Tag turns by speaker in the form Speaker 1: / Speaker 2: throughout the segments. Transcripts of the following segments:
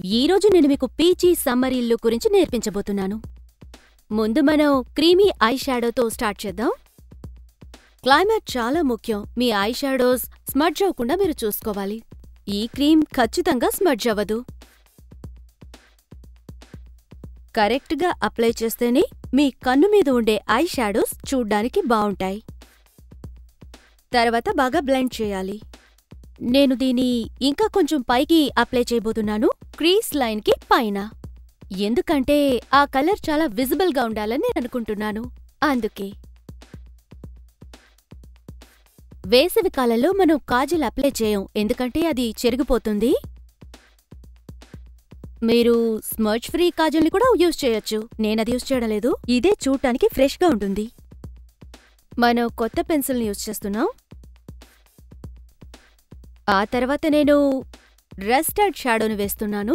Speaker 1: ఈరోజు నేను మీకు పీచీ సమ్మర్ ఇల్లు గురించి నేర్పించబోతున్నాను ముందు మనం క్రీమీ ఐ షాడోతో స్టార్ట్ చేద్దాం క్లైమేట్ చాలా ముఖ్యం మీ ఐ షాడోస్ స్మడ్జ్ అవ్వకుండా మీరు చూసుకోవాలి ఈ క్రీమ్ ఖచ్చితంగా స్మడ్జ్ అవ్వదు కరెక్ట్గా అప్లై చేస్తేనే మీ కన్ను మీద ఉండే ఐ షాడోస్ చూడ్డానికి బావుంటాయి తర్వాత బాగా బ్లెండ్ చేయాలి నేను దీని ఇంకా కొంచెం పైకి అప్లై చేయబోతున్నాను క్రీస్ లైన్కి పైన ఎందుకంటే ఆ కలర్ చాలా విజిబుల్గా ఉండాలని నేను అనుకుంటున్నాను అందుకే వేసవి కాలంలో మనం కాజల్ అప్లై చేయం ఎందుకంటే అది చెరిగిపోతుంది మీరు స్మర్చ్ ఫ్రీ కాజల్ని కూడా యూజ్ చేయొచ్చు నేనది యూజ్ చేయడం లేదు ఇదే చూడటానికి ఫ్రెష్గా ఉంటుంది మనం కొత్త పెన్సిల్ని యూజ్ చేస్తున్నాం ఆ తర్వాత నేను రెస్టర్డ్ షాడోని వేస్తున్నాను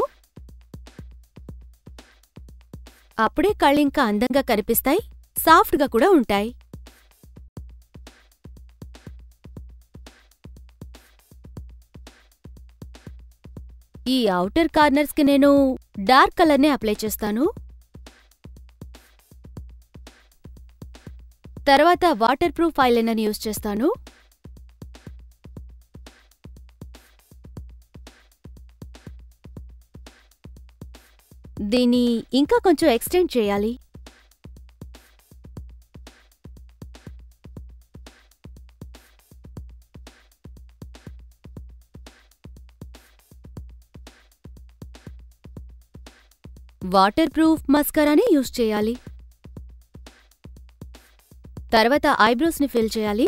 Speaker 1: అప్పుడే కళ్ళింకా అందంగా కనిపిస్తాయి సాఫ్ట్గా కూడా ఉంటాయి ఈ ఔటర్ కార్నర్స్కి నేను డార్క్ కలర్నే అప్లై చేస్తాను తర్వాత వాటర్ ప్రూఫ్ ఐలైనర్ని యూజ్ చేస్తాను దీన్ని ఇంకా కొంచెం ఎక్స్టెండ్ చేయాలి వాటర్ ప్రూఫ్ మస్కరాని యూజ్ చేయాలి తర్వాత ఐబ్రోస్ని ఫిల్ చేయాలి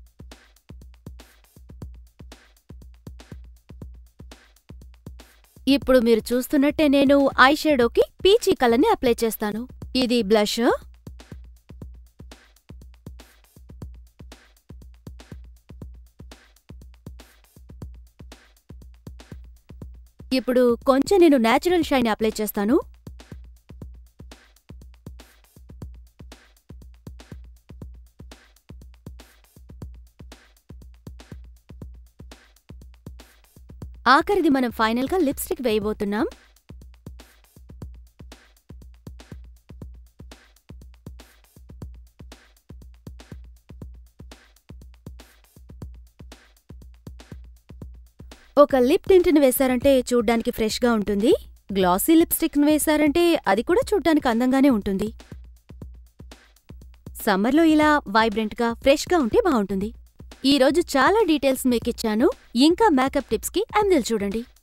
Speaker 1: ఇప్పుడు మీరు చూస్తున్నట్టే నేను ఐ షేడోకి పీచీ కలర్ని అప్లై చేస్తాను ఇది బ్లష్ ఇప్పుడు కొంచెం నేను నేచురల్ షైన్ అప్లై చేస్తాను ఆఖరిది మనం ఫైనల్గా లిప్స్టిక్ వేయబోతున్నాం ఒక లిప్ టింట్ని వేశారంటే చూడ్డానికి ఫ్రెష్గా ఉంటుంది గ్లాసీ లిప్స్టిక్ని వేశారంటే అది కూడా చూడ్డానికి అందంగానే ఉంటుంది సమ్మర్లో ఇలా వైబ్రెంట్గా ఫ్రెష్గా ఉంటే బాగుంటుంది ఈరోజు చాలా డీటెయిల్స్ మీకిచ్చాను ఇంకా మేకప్ టిప్స్కి అందరు చూడండి